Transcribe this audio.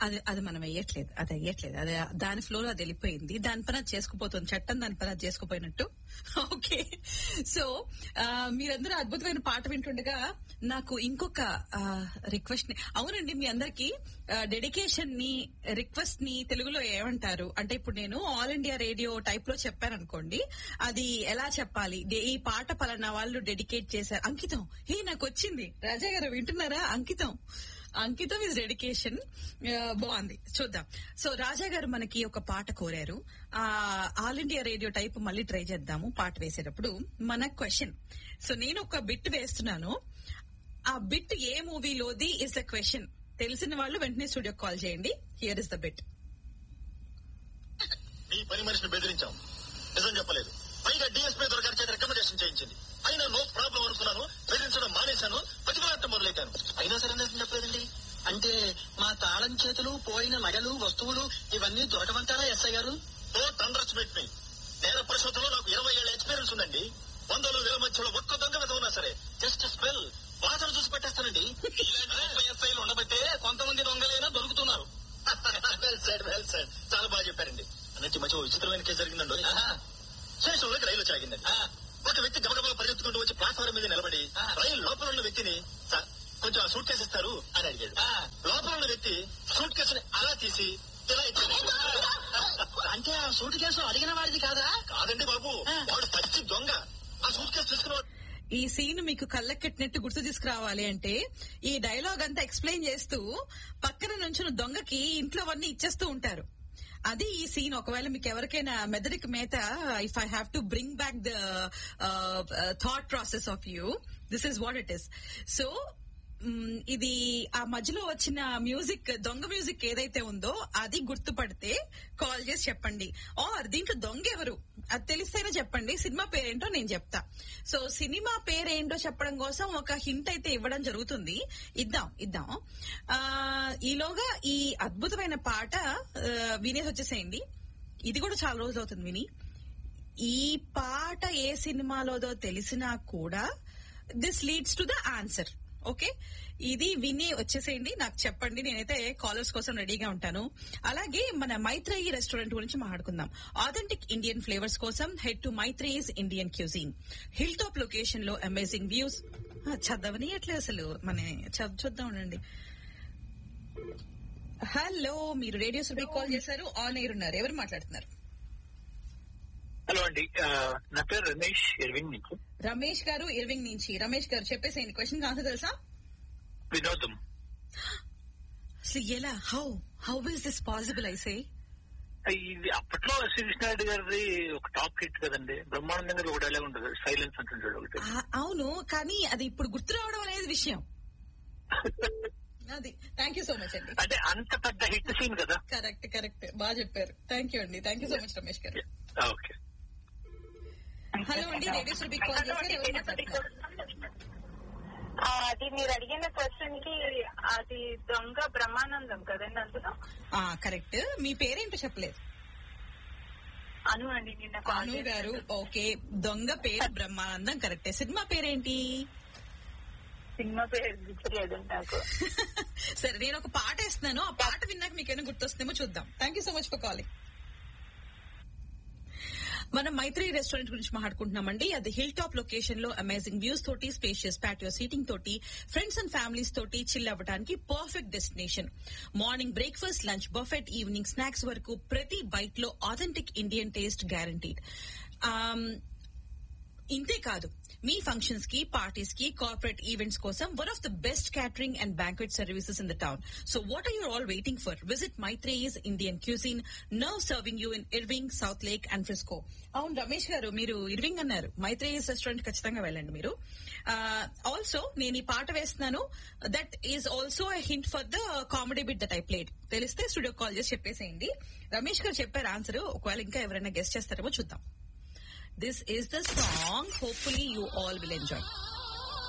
అది అది మనం వేయట్లేదు అది వేయట్లేదు అది దాని ఫ్లోలో అది వెళ్ళిపోయింది దాని పని అది చేసుకుపోతుంది చట్టం దాని పని అది చేసుకుపోయినట్టు ఓకే సో ఆ, మీరందరూ అద్భుతమైన పాట వింటుండగా నాకు ఇంకొక రిక్వెస్ట్ ని అవునండి మీ అందరికి డెడికేషన్ ని రిక్వెస్ట్ ని తెలుగులో ఏమంటారు అంటే ఇప్పుడు నేను ఆల్ ఇండియా రేడియో టైప్ లో చెప్పాను అనుకోండి అది ఎలా చెప్పాలి డే- ఈ పాట పలానా వాళ్ళు డెడికేట్ చేశారు అంకితం హే నాకు వచ్చింది రాజా గారు వింటున్నారా అంకితం అంకితం ఇస్ డెడికేషన్ బాగుంది చూద్దాం సో రాజా గారు మనకి ఒక పాట కోరారు ఆ ఆల్ ఇండియా రేడియో టైప్ మళ్ళీ ట్రై చేద్దాము పాట వేసేటప్పుడు మన క్వశ్చన్ సో నేను ఒక బిట్ వేస్తున్నాను ఆ బిట్ ఏ మూవీలోది ఇస్ ద క్వశ్చన్ తెలిసిన వాళ్ళు వెంటనే స్టూడియో కాల్ చేయండి హియర్ ఇస్ ద బిట్ నీ పని మనిషిని బెదిరించాం నిజం చెప్పలేదు పైగా డిఎస్పీ దొరగారి చేత రికమెండేషన్ చేయించింది అయినా నో ప్రాబ్లం అనుకున్నాను బెదిరించడం మానేశాను బతిమలాటం మొదలెట్టాను అయినా సరే నిజం చెప్పలేదండి అంటే మా తాళం చేతులు పోయిన నగలు వస్తువులు ఇవన్నీ దొరకమంటారా ఎస్ఐ గారు ఓ తండ్రచ్ పెట్ మీ నేర పరిశోధనలో నాకు ఇరవై ఏళ్ళ ఎక్స్పీరియన్స్ ఉందండి వందలు వేల మధ్యలో ఒక్క దొంగ మీద ఉన్నా సరే జస్ట్ స్పెల్ వాసన చూసి పెట్టేస్తానండి ఇలాంటి ఎస్ఐలు ఉండబట్టే కొంతమంది దొంగలైనా దొరుకుతున్నారు వెల్ సెడ్ వెల్ సెడ్ చాలా బాగా చెప్పారండి అన్నట్టు ఈ మధ్య ఓ విచిత్రమైన కేసు జరిగిందండి స్టేషన్లోకి రైలు వచ్చి ఆగిందండి ఒక వ్యక్తి గబగబా పరిగెత్తుకుంటూ వచ్చి ప్లాట్ఫారం మీద నిలబడి రైలు లోపల ఉన్న వ్యక్తిని "సార్, కొంచెం ఆ సూట్ కేసు ఇస్తారు అని అడిగాడు లోపల ఉన్న వ్యక్తి సూట్ కేసుని అలా తీసి ఇలా ఇచ్చాడు అంటే ఆ సూట్ కేసు అడిగిన వాడిది కాదా కాదండి బాబు వాడు పచ్చి దొంగ ఆ సూట్ కేసు తీసుకున్న ఈ సీన్ మీకు కళ్ళకెట్టినట్టు గుర్తు తీసుకురావాలి అంటే ఈ డైలాగ్ అంతా ఎక్స్ప్లెయిన్ చేస్తూ పక్కన నుంచిన దొంగకి ఇంట్లో అన్ని ఇచ్చేస్తూ ఉంటారు అది ఈ సీన్ ఒకవేళ మీకు ఎవరికైనా మెదడికి మేత if I have to bring back the thought process of you this is what it is so hmm, ఇది ఆ మధ్యలో వచ్చిన మ్యూజిక్ దొంగ మ్యూజిక్ ఏదైతే ఉందో అది గుర్తుపడితే కాల్ చేసి చెప్పండి ఆర్ దీంట్లో దొంగ ఎవరు అది తెలిస్తేనే చెప్పండి సినిమా పేరేంటో నేను చెప్తా సో సినిమా పేరేంటో చెప్పడం కోసం ఒక హింట్ అయితే ఇవ్వడం జరుగుతుంది ఇద్దాం ఇద్దాం ఆ ఈలోగా ఈ అద్భుతమైన పాట ఆ, వినేసి వచ్చేసేయండి ఇది కూడా చాలా రోజులు అవుతుంది విని ఈ పాట ఏ సినిమాలోదో తెలిసినా కూడా this leads to the answer okay ఇది విని వచ్చేసేయండి నాకు చెప్పండి నేనైతే కాలర్స్ కోసం రెడీగా ఉంటాను అలాగే మన మైత్రేయి రెస్టారెంట్ గురించి మాట్లాడుకుందాం ఆథెంటిక్ ఇండియన్ ఫ్లేవర్స్ కోసం head to Maitreyi's Indian cuisine hilltop location లో అమేజింగ్ వ్యూస్ చదవని ఎట్లే అసలు మన చ- చూద్దాం ఉండండి హలో మీరు రేడియో సుబీ కాల్ చేశారు ఆన్ ఎయిర్ ఉన్నారు ఎవరు మాట్లాడుతున్నారు హలో అండి ఆ, నా పేరు రమేష్ ఎర్వింగ్ నుంచి రమేష్ గారు ఇర్వింగ్ నుంచి రమేష్ గారు చెప్పేసేయండి క్వశ్చన్ ఆన్సర్ తెలుసా వినోదం అసలు ఎలా how how is this possible ఐసే ఇది అప్పట్లో శ్రీకృష్ణారెడ్డి గారిది ఒక టాప్ హిట్ కదండి బ్రహ్మానందంగా ఒక డైలాగ్ ఉంటుంది సైలెన్స్ అంటుంటాడు ఒకటి అవును కానీ అది ఇప్పుడు గుర్తు రావడం అనేది విషయం అది థ్యాంక్ యూ సో మచ్ అండి అంటే అంత పెద్ద హిట్ సీన్ కదా కరెక్ట్ కరెక్ట్ బాగా చెప్పారు థ్యాంక్ యూ అండి thank you so much Ramesh garu okay hello అండి రేడియో సురభి కాల్ చేశారు ఎవరు మాట్లాడుతున్నారు ఆ, అది మీరు అడిగిన క్వశ్చన్ కి అది దొంగ బ్రహ్మానందం కదండి అందులో కరెక్ట్ మీ పేరేంటో చెప్పలేదు అను అండి నిన్న కాల్ అను గారు ఓకే దొంగ పేరు బ్రహ్మానందం కరెక్టే సినిమా పేరేంటి సినిమా పేరు గుర్తులేదు నాకు సరే నేను ఒక పాట వేస్తున్నాను ఆ పాట విన్నాక మీకేమైనా గుర్తొస్తుందేమో చూద్దాం thank you so much for calling మనం మైత్రి రెస్టారెంట్ గురించి మాట్లాడుకుంటున్నామండి అది హిల్ టాప్ లొకేషన్ లో అమేజింగ్ వ్యూస్ తోటి స్పేషియస్ ప్యాటియో సీటింగ్ తోటి ఫ్రెండ్స్ అండ్ ఫ్యామిలీస్ తోటి చిల్ అవ్వడానికి perfect destination morning breakfast lunch buffet evening snacks వరకు ప్రతి బైట్ లో ఆథెంటిక్ ఇండియన్ టేస్ట్ గ్యారంటీడ్ ఇంతే కాదు మీ ఫంక్షన్స్ కి పార్టీస్ కి కార్పొరేట్ ఈవెంట్స్ కోసం one of the best catering and banquet services in the town so what are you all waiting for visit Maitreya's Indian cuisine now serving you in Irving Southlake and Frisco అవును రమేష్ గారు మీరు Irving అన్నారు మైత్రేయస్ restaurant ఖచ్చితంగా వెళ్ళండి మీరు also నేను ఈ పాట వేస్తున్నాను that is also hint for the comedy bit that I played తెలిస్తే స్టూడియో కాల్ చేసి చెప్పేసేయండి రమేష్ గారు చెప్పారు ఆన్సర్ ఒకవేళ ఇంకా ఎవరైనా గెస్ట్ చేస్తారేమో చూద్దాం This is the song. Hopefully, you all will enjoy.